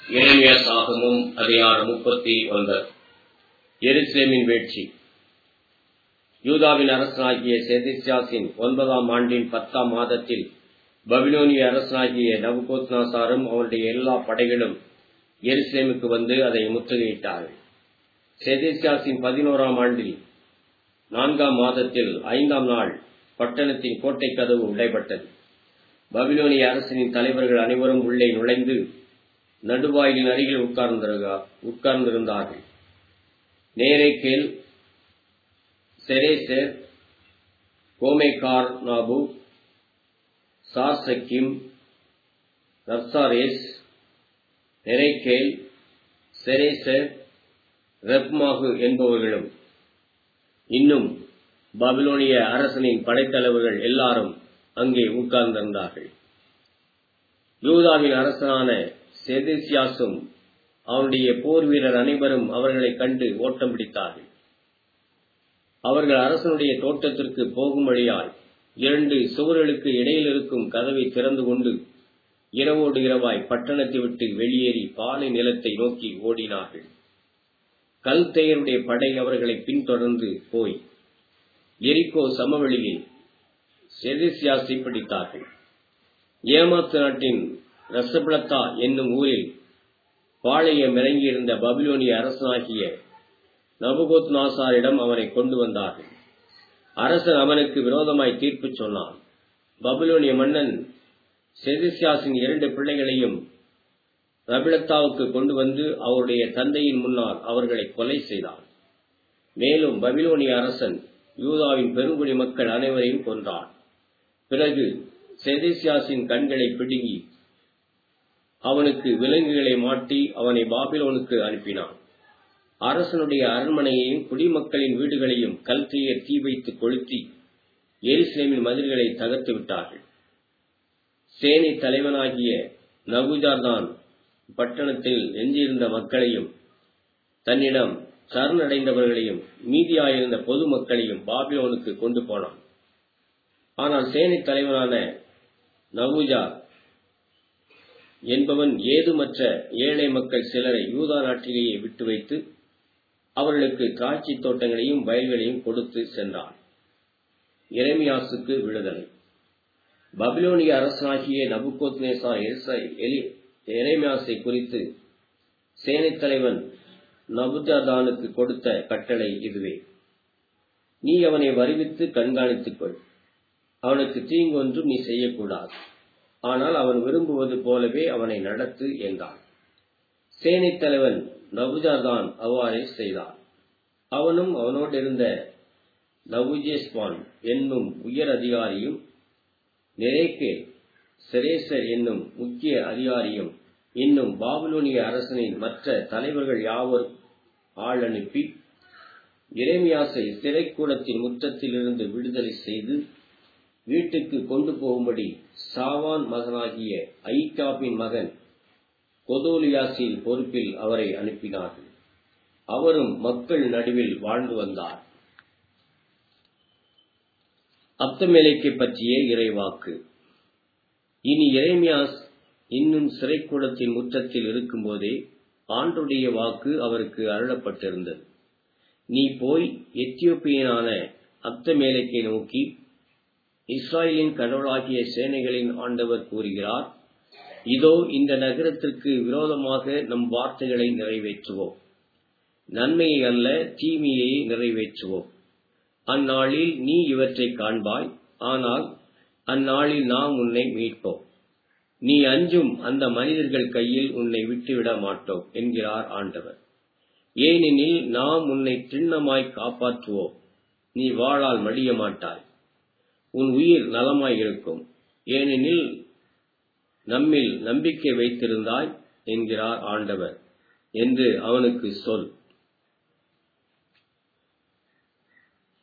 இறைமைய சாகமும் அதிகாரம் முப்பத்தி ஒன்பது எருசலேமின் வீழ்ச்சி யூதாவின் அரசனாகிய செதிசியாசின் ஒன்பதாம் ஆண்டின் பத்தாம் மாதத்தில் பபிலோனிய அரசனாகிய நபுகோத்நாசாரும் அவருடைய எல்லா படைகளும் எருசலேமுக்கு வந்து அதை முற்றுகையிட்டார்கள் செதிசியாசின் பதினோராம் ஆண்டில் நான்காம் மாதத்தில் ஐந்தாம் நாள் பட்டணத்தின் கோட்டை கதவு உடைபட்டது பபிலோனிய அரசனின் தலைவர்கள் அனைவரும் உள்ளே நுழைந்து நடுவாயிலின் அருகில் உட்கார்ந்திருந்தார்கள் நேரேக்கேல் செரேசர் கோமேகார் நாபு சார்சக்கிம் ரப்சாரேஸ் நெரேக்கேல் செரேசர் ரெப்மாகு என்பவர்களும் இன்னும் பபிலோனிய அரசனின் படைத்தலைவர்கள் எல்லாரும் அங்கே உட்கார்ந்திருந்தார்கள் யூதாவின் அரசனான செதிசியாசும் அவனுடைய போர் வீரர் அனைவரும் அவர்களை கண்டு ஓட்டம் பிடித்தார்கள் அவர்கள் அரசனுடைய தோட்டத்திற்கு போகும் வழியால் இரண்டு சுவர்களுக்கு இடையில் இருக்கும் கதவை திறந்து கொண்டு இரவோடு இரவாய் பட்டணத்தை விட்டு வெளியேறி பாலை நிலத்தை நோக்கி ஓடினார்கள் கல்தேயருடைய படை அவர்களை பின்தொடர்ந்து போய் எரிக்கோ சமவெளியில் செதிசியாசை பிடித்தார்கள் ஏமாத்து நாட்டின் ரசபிளத்தா என்னும் ஊரில் பாளையம் இறங்கியிருந்த பபிலோனிய அரசனாகிய நபுகோத் நாசாரிடம் அவனை கொண்டு வந்தார்கள் அரசன் அவனுக்கு விரோதமாய் தீர்ப்பு சொன்னான் பபிலோனிய மன்னன் செதிசியாசின் இரண்டு பிள்ளைகளையும் ரபிளத்தாவுக்கு கொண்டு வந்து அவருடைய தந்தையின் முன்னால் அவர்களை கொலை செய்தான் மேலும் பபிலோனிய அரசன் யூதாவின் பெருங்குடி மக்கள் அனைவரையும் கொன்றான் பிறகு செதிசியாசின் கண்களை பிடுங்கி அவனுக்கு விலங்குகளை மாட்டி அவனை பாபிலோனுக்கு அனுப்பினான் அரசனுடைய அரண்மனையையும் குடிமக்களின் வீடுகளையும் கல்தையர் தீ வைத்து கொளுத்தி எருசலேமின் மதில்களை தகர்த்து விட்டார்கள் சேனை தலைவனாகிய நகுஜார்தான் பட்டணத்தில் எஞ்சியிருந்த மக்களையும் தன்னிடம் சரணடைந்தவர்களையும் மீதியாயிருந்த பொதுமக்களையும் பாபிலோனுக்கு கொண்டு போனான் ஆனால் சேனை தலைவனான நகுஜா என்பவன் ஏதுமற்ற ஏழை மக்கள் சிலரை யூதா நாட்டிலேயே விட்டு வைத்து அவர்களுக்கு திராட்சை தோட்டங்களையும் வயல்களையும் கொடுத்து சென்றான் இறைமியாசுக்கு விடுதலை பபிலோனிய அரசனாகிய நபுகோத் நேசா எரேமியாசை குறித்து சேனைத் தலைவன் நபுஜாதானுக்கு கொடுத்த கட்டளை இதுவே நீ அவனை வருவித்து கண்காணித்துக் கொள் அவனுக்கு தீங்கு ஒன்றும் நீ செய்யக்கூடாது ஆனால் அவன் விரும்புவது போலவே அவனை நடத்து என்றான் சேனைத் தலைவன் நபுஜாதான் அவ்வாறே செய்தான் அவனும் அவனோடு இருந்த நபுஜேஸ்வான் என்னும் உயர் அதிகாரியும் நெரேக்கே செரேசர் என்னும் முக்கிய அதிகாரியும் இன்னும் பாபுலோனிய அரசனின் மற்ற தலைவர்கள் யாவரும் ஆள் அனுப்பி இறைமியாசை சிறைக்கூடத்தின் முற்றத்திலிருந்து விடுதலை செய்து வீட்டுக்கு கொண்டு போகும்படி சாவான் மகனாகிய ஐகாபின் மகன் கொதோலியாசின் பொறுப்பில் அவரை அனுப்பினார்கள் அவரும் மக்கள் நடுவில் வாழ்ந்து வந்தார் அப்தமேலைக்கை பற்றிய இறைவாக்கு இனி இறைமியாஸ் இன்னும் சிறைக்கூடத்தின் முற்றத்தில் இருக்கும்போதே ஆண்டுடைய வாக்கு அவருக்கு அருளப்பட்டிருந்தது நீ போய் எத்தியோப்பியனான அப்தமேலைக்கை நோக்கி இஸ்ராயலின் கடவுளாகிய சேனைகளின் ஆண்டவர் கூறுகிறார் இதோ இந்த நகரத்திற்கு விரோதமாக நம் வார்த்தைகளை நிறைவேற்றுவோம் நன்மையை அல்ல தீமையை நிறைவேற்றுவோம் அந்நாளில் நீ இவற்றை காண்பாய் ஆனால் அந்நாளில் நாம் உன்னை மீட்போம் நீ அஞ்சும் அந்த மனிதர்கள் கையில் உன்னை விட்டுவிட மாட்டோம் என்கிறார் ஆண்டவர் ஏனெனில் நாம் உன்னை திண்ணமாய் காப்பாற்றுவோம் நீ வாழால் மடிய மாட்டாய் உன் உயிர் நலமாய் இருக்கும் ஏனெனில் நம்மில் நம்பிக்கை வைத்திருந்தாய் என்கிறார் ஆண்டவர் என்று அவனுக்கு சொல்